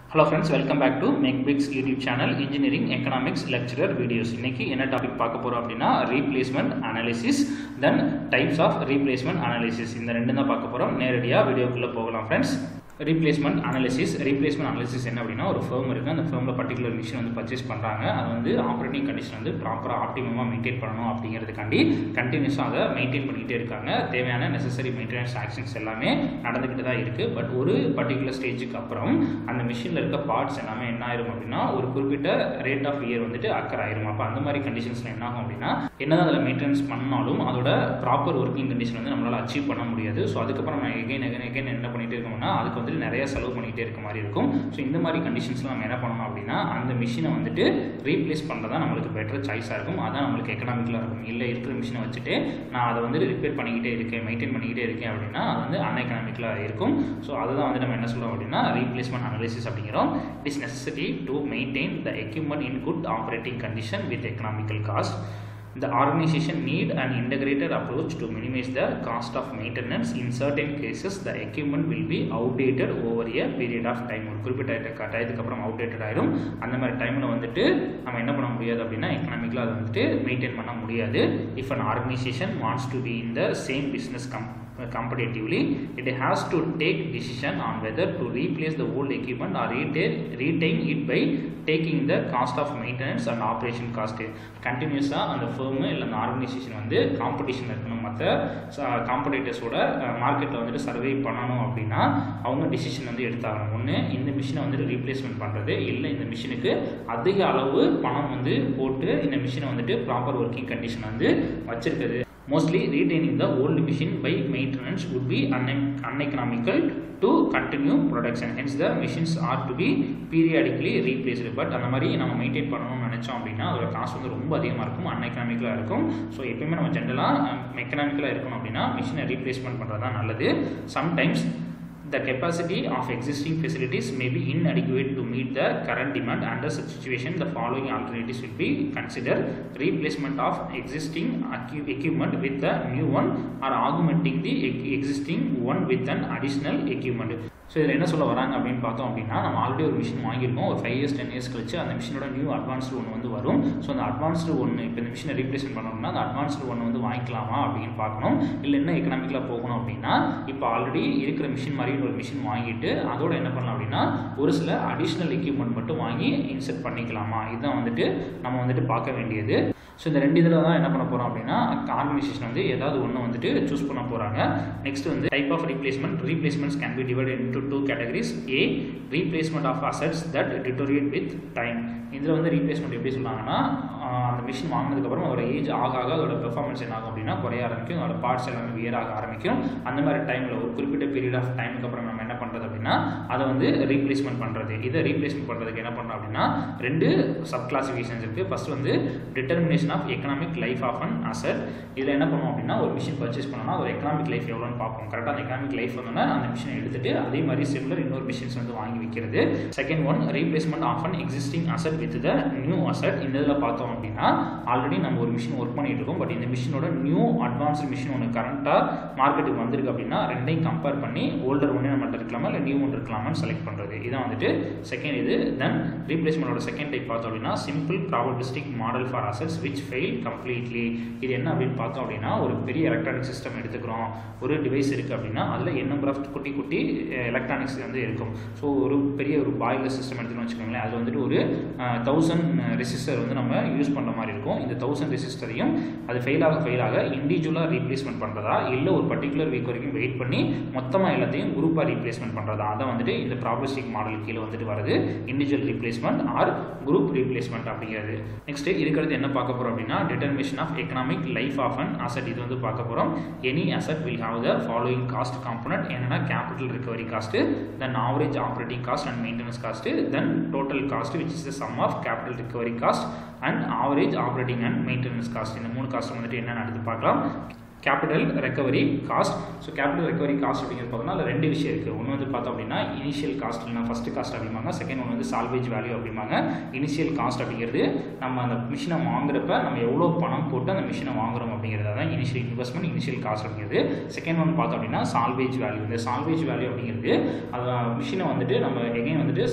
Hello friends welcome back to Mech Pics YouTube channel engineering economics lecturer videos இன்னைக்கு என்ன topic பார்க்க போகிறோம் அப்படின்னா replacement analysis then types of replacement analysis இந்த ரெண்டு தான் பார்க்க போகிறோம் நேரடியாக வீடியோக்குள்ளே போகலாம் friends replacement analysis replacement analysis என்ன அப்படின்னா ஒரு ஃபேம் இருக்குது அந்த ஃபேமில் பர்டிகுலர் மிஷின் வந்து பர்ச்சேஸ் பண்ணுறாங்க அது வந்து ஆப்ரேட்டிங் கண்டிஷன் வந்து ப்ராப்பராக ஆப்டிமமாக மெயின்டைன் பண்ணணும் அப்படிங்கிறதுக்காண்டி கண்டினியூஸாக அதை மெயின்டைன் பண்ணிக்கிட்டே இருக்காங்க தேவையான நெசசரி மெயின்டெனன்ஸ் ஆக்ஷன்ஸ் எல்லாமே நடந்துக்கிட்டு தான் இருக்குது பட் ஒரு பர்டிகுலர் ஸ்டேஜுக்கு அப்புறம் அந்த மிஷினில் இருக்க பார்ட்ஸ் எல்லாமே என்ன ஆயிரும் அப்படின்னா ஒரு குறிப்பிட்ட ரேட் ஆஃப் இயர் வந்துட்டு அக்கர் ஆயிரும் அப்போ அந்த மாதிரி கண்டிஷன்ஸில் என்ன ஆகும் அப்படின்னா என்னதான் அதில் மெயின்டெனன்ஸ் பண்ணாலும் அதோட ப்ராப்பர் ஒர்க்கிங் கண்டிஷன் வந்து நம்மளால் அச்சீவ் பண்ண முடியாது ஸோ அதுக்கப்புறம் நம்ம எகைன் எகைன் எகைன் என்ன பண்ணிகிட்டே இருக்கோம்னா அதுக்கு வந்துட்டு நிறைய செலவு பண்ணிகிட்டே இருக்க மாதிரி இருக்கும் ஸோ இந்த மாதிரி கண்டிஷன்ஸில் நம்ம என்ன பண்ணணும் அப்படின்னா அந்த மிஷினை வந்துட்டு ரீப்ளேஸ் பண்ணுறதா நம்மளுக்கு பெட்டர் சாய்ஸாக இருக்கும் அதான் நம்மளுக்கு எக்கனாமிக்கலாக இருக்கும் இல்லை இருக்கிற மிஷினை வச்சுட்டு நான் அதை வந்து ரிப்பேர் பண்ணிக்கிட்டே இருக்கேன் மெயின்டைன் பண்ணிக்கிட்டே இருக்கேன் அப்படின்னா அது வந்து அன்எக்கனாமிக்கலாக இருக்கும் ஸோ அதுதான் வந்து நம்ம என்ன சொல்கிறோம் அப்படின்னா ரீப்ளேஸ்மெண்ட் அனாலிசிஸ் அப்படிங்கிறோம் it is necessity to maintain the equipment in good operating condition with economical cost The organization need an integrated approach to minimize the cost of maintenance. In certain cases, the equipment will be outdated over a period of time. ஒரு குறிப்பிட்ட டயத்துக்கு அப்புறம் outdated ஆயிடும் அந்த மாதிரி டைமில் வந்துட்டு நம்ம என்ன பண்ண முடியாது அப்படின்னா எக்கனாமிக்கலாக அதை வந்துட்டு மெயின்டைன் பண்ண முடியாது if an organisation wants to be in the same business come comparatively it has to take decision on whether to replace the old equipment or retain, retain it by taking the cost of maintenance and operation cost கண்டினியூஸாக அந்த firm இல்லை அந்த organisation வந்து competition இருக்கணும் மற்ற காம்படிட்டர்ஸோட மார்க்கெட்டில் வந்துட்டு survey பண்ணணும் அப்படின்னா அவங்க டிசிஷன் வந்து எடுத்தாகணும் ஒன்று இந்த மிஷினை வந்துட்டு ரீப்ளேஸ்மெண்ட் பண்ணுறது இல்லை இந்த மிஷினுக்கு அதிக அளவு பணம் வந்து போட்டு இந்த மிஷினை வந்துட்டு ப்ராப்பர் ஒர்க்கிங் கண்டிஷன் வந்து வச்சிருக்குது mostly retaining the old machine by maintenance would be uneconomical to continue production hence the machines are to be periodically replaced but அந்த மாதிரி நம்ம மெயின்டைன் பண்ணணும்னு நினச்சோம் அப்படின்னா அதோட காசு வந்து ரொம்ப அதிகமாக இருக்கும் அன்எக்கனாமிக்கலாக இருக்கும் ஸோ எப்பயுமே நம்ம ஜென்ரலாக மெக்கனாமிக்கலாக இருக்கணும் அப்படின்னா மிஷினை ரீப்ளேஸ்மெண்ட் பண்ணுறது தான் நல்லது sometimes the capacity of existing facilities may be inadequate to meet the current demand under such situation the following alternatives will be considered replacement of existing equipment with the new one or augmenting the existing one with an additional equipment so இதில் என்ன சொல்ல வராங்க அப்படின்னு பார்த்தோம் அப்படின்னா நம்ம already ஒரு machine வாங்கியிருக்கோம் ஒரு ஃபைவ் இயர்ஸ் டென் இயர்ஸ் கழிச்சு அந்த மிஷினோட நியூ அட்வான்ஸ்டு ஒன்று வந்து வரும் ஸோ அந்த அட்வான்ஸ்டு ஒன்று இப்போ இந்த மிஷினை ரீப்ளேஸ்மெண்ட் பண்ணணும்னா அந்த அட்வான்ஸ்டு ஒன்று வந்து வாங்கிக்கலாமா அப்படின்னு பார்க்கணும் இல்லை என்ன எக்கனாமிக்கலாக போகணும் அப்படின்னா இப்போ ஆல்ரெடி இருக்கிற மிஷின் மாதிரி ஒரு மிஷின் வாங்கிட்டு அதோட என்ன பண்ணலாம் அப்படின்னா ஒரு சில அடிஷ்னல் எக்யூப்மெண்ட் மட்டும் வாங்கி இன்செர்ட் பண்ணிக்கலாமா இதுதான் வந்துட்டு நம்ம வந்துட்டு பார்க்க வேண்டியது ஸோ இந்த ரெண்டு இதில் தான் என்ன பண்ண போகிறோம் அப்படின்னா ஆர்கனைசேஷன் வந்து ஏதாவது ஒன்று வந்துட்டு சூஸ் பண்ண போகிறாங்க நெக்ஸ்ட் வந்து type of replacement replacements can be divide into two categories a replacement of assets that deteriorate with time இதில் வந்து ரீப்ளேஸ்மெண்ட் எப்படி சொல்கிறாங்கன்னா அந்த மிஷின் வாங்கினதுக்கப்புறம் அதோட ஏஜ் ஆக ஆக அதோட பெர்ஃபார்மன்ஸ் என்ன ஆகும் அப்படின்னா குறைய ஆரம்பிக்கும் அதோட பார்ட்ஸ் எல்லாமே வியர் ஆக ஆரம்பிக்கும் அந்த மாதிரி டைமில் ஒரு குறிப்பிட்ட பீரியட் ஆஃப் டைமுக்கு அப்புறம் நம்ம என்ன பண்ணுறது அப்படின்னா அதை வந்து ரீப்ளேஸ்மெண்ட் பண்ணுறது இதை ரீப்ளேஸ்மெண்ட் பண்ணுறதுக்கு என்ன பண்ணுறோம் அப்படின்னா ரெண்டு சப் கிளாசிஃபிகேஷன்ஸ் இருக்குது ஃபஸ்ட் வந்து determination of economic life of an asset இதில் என்ன பண்ணுவோம் அப்படின்னா ஒரு மிஷின் பர்ச்சேஸ் பண்ணோம்னா ஒரு எக்கனாமிக் லைஃப் எவ்வளோன்னு பார்ப்போம் கரெக்டாக அந்த எக்கனாமிக் லைஃப் வந்தோன்னா அந்த மிஷினை எடுத்துட்டு அதே மாதிரி சிமிலர் இன்னொரு மிஷின்ஸ் வந்து வாங்கி வைக்கிறது second one replacement of an existing asset with the new asset இந்த இதில் பார்த்தோம் அப்படின்னா ஆல்ரெடி நம்ம ஒரு மிஷின் ஒர்க் பண்ணிட்டு இருக்கோம் பட் இந்த மிஷினோட நியூ அட்வான்ஸ்டு மிஷின் ஒன்று கரண்ட்டாக மார்க்கெட்டுக்கு வந்திருக்கு அப்படின்னா ரெண்டையும் கம்பேர் பண்ணி ஓல்டர் ஒன்று நம்மகிட்ட இருக்கலாமா இல்லை நியூ ஒன்று இருக்கலாமான்னு செலக்ட் பண்ணுறது இதான் வந்துட்டு செகண்ட் இது தென் ரீப்ளேஸ்மெண்டோட செகண்ட் டைப் பார்த்தோம் அப்படின்னா simple probabilistic model for assets which fail completely இது என்ன அப்படின்னு பார்த்தோம் அப்படின்னா ஒரு பெரிய எலக்ட்ரானிக் சிஸ்டம் எடுத்துக்கிறோம் ஒரு டிவைஸ் இருக்குது அப்படின்னா அதில் என் நம்பர் ஆஃப் குட்டி குட்டி எலக்ட்ரானிக்ஸ் வந்து இருக்கும் ஸோ ஒரு பெரிய ஒரு பாய்லர் சிஸ்டம் எடுத்துன்னு வச்சுக்கோங்களேன் அதில் வந்துட்டு ஒரு தௌசண்ட் ரெசிஸ்டர் வந்து நம்ம யூஸ் பண்ணுற மாதிரி இருக்கும் இந்த தௌசண்ட் ரெசிஸ்டரையும் அது ஃபெயில் ஆக ஃபெயில் ஆக இண்டிவிஜுவலாக ரீப்ளேஸ்மெண்ட் பண்ணுறதா இல்லை ஒரு பர்டிகுலர் வீக் வரைக்கும் வெயிட் பண்ணி மொத்தமாக எல்லாத்தையும் குரூப்பாக ரீப்ளேஸ்மெண்ட் பண்ணுறதா அதான் வந்துட்டு இந்த ப்ராப்ளஸ்டிக் மாடல் கீழே வந்துட்டு வருது individual replacement or group replacement அப்படிங்கிறது நெக்ஸ்ட் இருக்கிறது என்ன பார்க்க போகிறோம் அப்படின்னா determination of economic life of an asset இது வந்து பார்க்க போகிறோம் any asset will have the following cost component என்னென்னா capital recovery cost then average operating cost and maintenance cost then total cost which is the sum of capital recovery cost and average operating and maintenance cost இந்த மூணு cost வந்துட்டு என்னென்னு அடுத்து பார்க்கலாம் capital recovery cost so capital recovery cost அப்படிங்கிறது பார்த்தோம்னா அதில் ரெண்டு விஷயம் இருக்குது ஒன்று வந்து பார்த்தோம் அப்படின்னா இனிஷியல் காஸ்ட் இல்லைனா ஃபஸ்ட்டு காஸ்ட் அப்படிம்பாங்க செகண்ட் ஒன்று வந்து சால்வேஜ் வேல்யூ அப்படிம்பாங்க இனிஷியல் காஸ்ட் அப்படிங்கிறது நம்ம அந்த மிஷினை வாங்குறப்ப நம்ம எவ்வளோ பணம் போட்டு அந்த மிஷினை வாங்குறோம் அப்படிங்கிறது தான் இனிஷியல் இன்வெஸ்ட்மெண்ட் இனிஷியல் காஸ்ட் அப்படிங்கிறது செகண்ட் ஒன் பார்த்தோம் அப்படின்னா சால்வேஜ் வேல்யூ இந்த சால்வேஜ் வேல்யூ அப்படிங்கிறது அது மிஷினை வந்துட்டு நம்ம எகைன் வந்துட்டு செகண்ட் ஹேண்டாக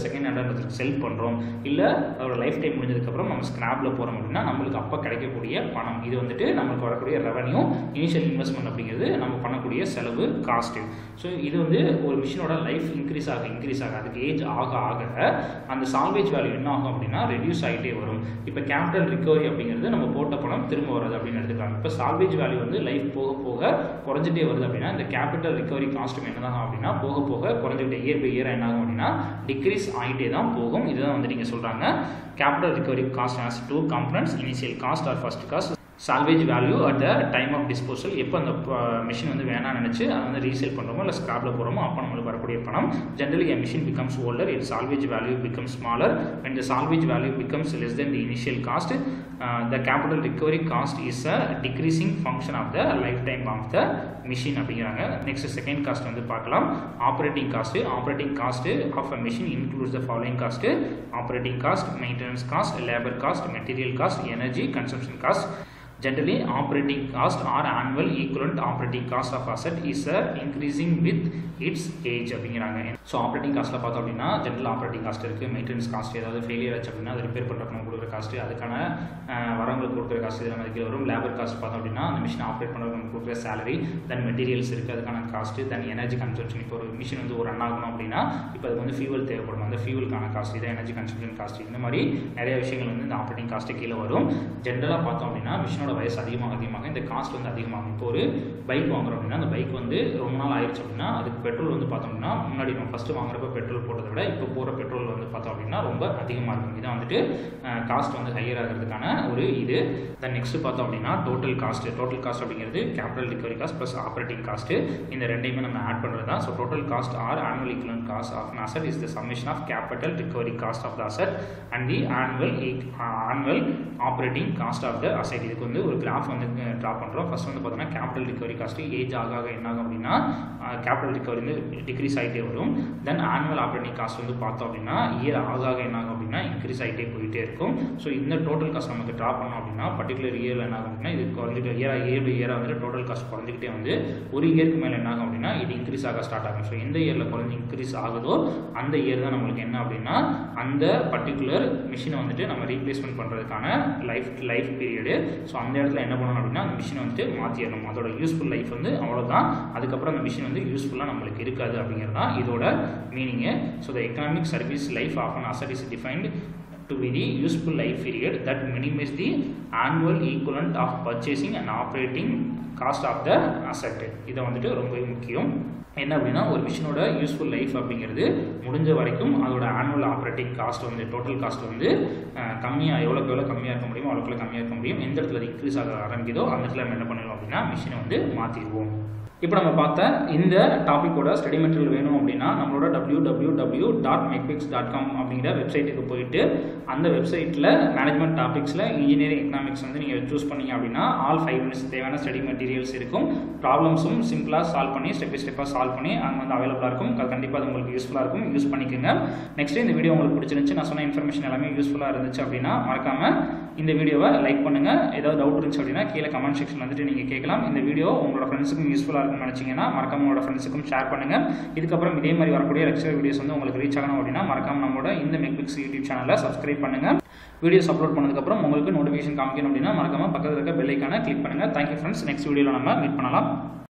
இன்னொருத்தருக்கு செல் பண்ணுறோம் இல்லை அதோட லைஃப் டைம் முடிஞ்சதுக்கப்புறம் நம்ம ஸ்கிராப்பில் போகிறோம் அப்படின்னா நம்மளுக்கு அப்போ கிடைக்கக்கூடிய பணம் இது வந்துட்டு நம்மளுக்கு வரக்கூடிய ரெவன்யூ இனிஷியல் இன்வெஸ்ட்மெண்ட் அப்படிங்கிறது நம்ம பண்ணக்கூடிய செலவு காஸ்ட்டு ஸோ இது வந்து ஒரு மிஷினோட லைஃப் இன்க்ரீஸ் ஆக இன்க்ரீஸ் ஆக அதுக்கு ஏஜ் ஆக ஆக அந்த சால்வேஜ் வேல்யூ என்ன ஆகும் அப்படின்னா ரெடியூஸ் ஆகிட்டே வரும் இப்போ கேபிட்டல் ரிகவரி அப்படிங்கிறது நம்ம போட்ட பணம் திரும்ப வருது அப்படின்னு எடுத்துக்கலாம் இப்போ சால்வேஜ் வேல்யூ வந்து லைஃப் போக போக குறைஞ்சிட்டே வருது அப்படின்னா இந்த கேபிட்டல் ரிகவரி காஸ்ட்டும் என்னதான் அப்படின்னா போக போக குறைஞ்சிக்கிட்டே இயர் பை இயர் என்ன ஆகும் அப்படின்னா டிக்ரீஸ் ஆகிட்டே தான் போகும் இதுதான் வந்து நீங்கள் சொல்கிறாங்க capital recovery cost has two components initial cost or first cost salvage value at the time of disposal எப்போ அந்த மிஷின் வந்து வேணாம்னு நினச்சி அதை வந்து ரீசேல் பண்ணுறோமோ இல்லை ஸ்கிராப்பில் போகிறோமோ அப்போ நம்மளுக்கு வரக்கூடிய பணம் generally a machine becomes older its salvage value becomes smaller when the salvage value becomes less than the initial cost uh, the capital recovery cost is a decreasing function of the lifetime of the machine அப்படிங்கிறாங்க next second cost வந்து பார்க்கலாம் operating cost operating cost of a machine includes the following cost operating cost maintenance cost labour cost material cost energy consumption cost generally operating cost or annual equivalent operating cost of asset is uh, increasing with its age அப்படிங்கிறாங்க so operating காஸ்ட்டில் பார்த்தோம் அப்படின்னா general operating cost இருக்குது maintenance cost ஏதாவது failure ஆச்சு அப்படின்னா அதை repair பண்ணுறப்ப நம்ம கொடுக்குற காஸ்ட் அதுக்கான வரவங்களுக்கு கொடுக்குற காஸ்ட் இதெல்லாம் அதுக்கு வரும் லேபர் காஸ்ட் பார்த்தோம் அப்படின்னா அந்த மிஷின் ஆப்ரேட் பண்ணுறதுக்கு நம்ம கொடுக்குற சேலரி தென் மெட்டீரியல்ஸ் இருக்குது அதுக்கான காஸ்ட் தென் எனர்ஜி கன்சம்ஷன் இப்போ ஒரு மிஷின் வந்து ஒரு ரன் ஆகணும் அப்படின்னா இப்போ அதுக்கு வந்து ஃபியூவல் தேவைப்படும் அந்த ஃபியூவலுக்கான காஸ்ட் இதான் எனர்ஜி கன்சம்ஷன் காஸ்ட் இந்த மாதிரி நிறைய விஷயங்கள் வந்து இந்த ஆப்ரேட்டிங் காஸ்ட்டு கீழே வரும் ஜென்ரலாக பார்த்தோம் அப்படின்னா மிஷினோட வயசு அதிகமாக அதிகமாக இந்த காஸ்ட் வந்து அதிகமாகும் இப்போ ஒரு பைக் வாங்குறோம் அப்படின்னா அந்த பைக் வந்து ரொம்ப நாள் ஆயிடுச்சு அப்படின்னா அதுக்கு பெட்ரோல் வந்து பார்த்தோம் அப்படின்னா முன்னாடி நம்ம ஃபஸ்ட்டு வாங்குறப்ப பெட்ரோல் போட்டதை விட இப்போ போகிற பெட்ரோல் வந்து பார்த்தோம் அப்படின்னா ரொம்ப அதிகமாக இருக்கும் இதான் வந்துட்டு காஸ்ட் வந்து ஹையர் ஆகிறதுக்கான ஒரு இது தென் நெக்ஸ்ட் பார்த்தோம் அப்படின்னா டோட்டல் காஸ்ட் டோட்டல் காஸ்ட் அப்படிங்கிறது capital recovery cost plus operating cost இந்த ரெண்டையுமே நம்ம ஆட் பண்ணுறது தான் so total cost or annual equivalent cost of asset is the summation of capital recovery cost of the asset and the annual annual operating cost of the asset இதுக்கு வந்து ஒரு graph வந்து draw பண்ணுறோம் first வந்து பார்த்தோன்னா capital recovery cost age ஆக ஆக என்ன ஆகும் அப்படின்னா கேபிட்டல் ரிகவரி வந்து டிக்ரீஸ் ஆகிட்டே வரும் தென் ஆனுவல் ஆப்ரேட்டிங் காஸ்ட் வந்து பார்த்தோம் அப்படின்னா இயர் ஆக ஆக என்ன ஆகும் அப்படின்னா இன்க்ரீஸ் ஆகிட்டே போயிட்டே இருக்கும் ஸோ இந்த டோட்டல் காஸ்ட் நமக்கு ட்ரா பண்ணோம் அப்படின்னா பர்டிகுலர் இயரில் என்ன ஆகும் அப்படின்னா இது குறைஞ்சிட்டு இயர் இயர் பை இயராக வந்துட்டு டோட்டல் காஸ்ட் குறைஞ்சிக்கிட்டே வந்து ஒரு இயருக்கு மேலே என்ன ஆகும் அப்படின்னா இது இன்க்ரீஸ் ஆக ஸ்டார்ட் ஆகும் ஸோ எந்த இயரில் குறைஞ்சி இன்க்ரீஸ் ஆகுதோ அந்த இயர் தான் நம்மளுக்கு என்ன அப்படின்னா அந்த பர்டிகுலர் மிஷினை வந்துட்டு நம்ம ரீப்ளேஸ்மெண்ட் பண்ணுறதுக்கான லைஃப் லைஃப் பீரியடு ஸோ அந்த இடத்துல என்ன பண்ணணும் அப்படின்னா அந்த மிஷினை வந்துட்டு மாற்றிடணும் அதோட யூஸ்ஃபுல் லைஃப் வந்து அவ்வளோதான் அதுக்கப்புறம் அந்த மிஷின் வந்து யூஸ்ஃபுல்லாக நம்மளுக்கு இருக்காது அப்படிங்கிறது தான் இதோட meaning so the economic service life of an asset is defined to be the useful life period that minimize the annual equivalent of purchasing and operating cost of the asset இதை வந்துட்டு ரொம்பவே முக்கியம் என்ன அப்படின்னா ஒரு மிஷினோட யூஸ்ஃபுல் லைஃப் அப்படிங்கிறது முடிஞ்ச வரைக்கும் அதோட ஆனுவல் ஆப்ரேட்டிங் காஸ்ட் வந்து டோட்டல் காஸ்ட் வந்து கம்மியாக எவ்வளோக்கு எவ்வளோ கம்மியாக இருக்க முடியும் அவ்வளோக்குள்ள கம்மியாக இருக்க முடியும் எந்த இடத்துல அது இன்க்ரீஸ் ஆக ஆரம்பிக்குதோ அந்த இடத்துல நம்ம என்ன பண்ணுவோம் அப்படின்னா மிஷினை வந்து மாற்றிடுவோம் இப்போ நம்ம பார்த்த இந்த டாப்பிக்கோட ஸ்டடி மெட்டீரியல் வேணும் அப்படின்னா நம்மளோட W W W dot Mecbix dot com அப்படிங்கிற வெப்சைட்டுக்கு போயிட்டு அந்த வெப்சைட்டில் மேனேஜ்மெண்ட் டாபிக்ஸில் இன்ஜினியரிங் எக்கனாமிக்ஸ் வந்து நீங்கள் சூஸ் பண்ணீங்க அப்படின்னா ஆல் ஃபைவ் மினிட்ஸ் தேவையான ஸ்டடி மெட்டீரியல்ஸ் இருக்கும் ப்ராப்ளம்ஸும் சிம்பிளாக சால்வ் பண்ணி ஸ்டெப் பை ஸ்டெப்பாக சால்வ் பண்ணி அங்கே வந்து அவைலபிளாக இருக்கும் அது கண்டிப்பாக அது உங்களுக்கு யூஸ்ஃபுல்லாக இருக்கும் யூஸ் பண்ணிக்கோங்க நெக்ஸ்ட் இந்த வீடியோ உங்களுக்கு பிடிச்சிருந்துச்சு நான் சொன்ன இன்ஃபர்மேஷன் எல்லாமே யூஸ்ஃபுல்லாக இருந்துச்சு அப்படின்னா மறக்காமல் இந்த வீடியோவை லைக் பண்ணுங்கள் ஏதாவது டவுட் இருந்துச்சு அப்படின்னா கீழே கமெண்ட் செக்ஷன் வந்துட்டு நீங்கள் கேட்கலாம் இந்த வீடியோ உங்களோட ஃப்ரெண்ட்ஸுக்கும் யூஸ்ஃபுல்லாக இருக்கும்னு நினச்சிங்கன்னா மறக்காம உங்களோட ஃப்ரெண்ட்ஸுக்கும் ஷேர் பண்ணுங்கள் இதுக்கப்புறம் இதே மாதிரி வரக்கூடிய லெக்சர் வீடியோஸ் வந்து உங்களுக்கு ரீச் ஆகணும் அப்படின்னா மறக்காம நம்மளோட இந்த மெக்பிக்ஸ் யூடியூப் சேனலை சப்ஸ்கிரைப் பண்ணுங்கள் வீடியோஸ் அப்லோட் பண்ணதுக்கப்புறம் உங்களுக்கு நோட்டிஃபிகேஷன் காமிக்கணும் அப்படின்னா மறக்காம பக்கத்தில் இருக்க பெல் ஐக்கான கிளிக் பண்ணுங்கள் தேங்க்யூ ஃப்ரெண்ட்ஸ் நெக்ஸ்ட் வீடியோவில் நம்ம மீட் பண்ணலாம்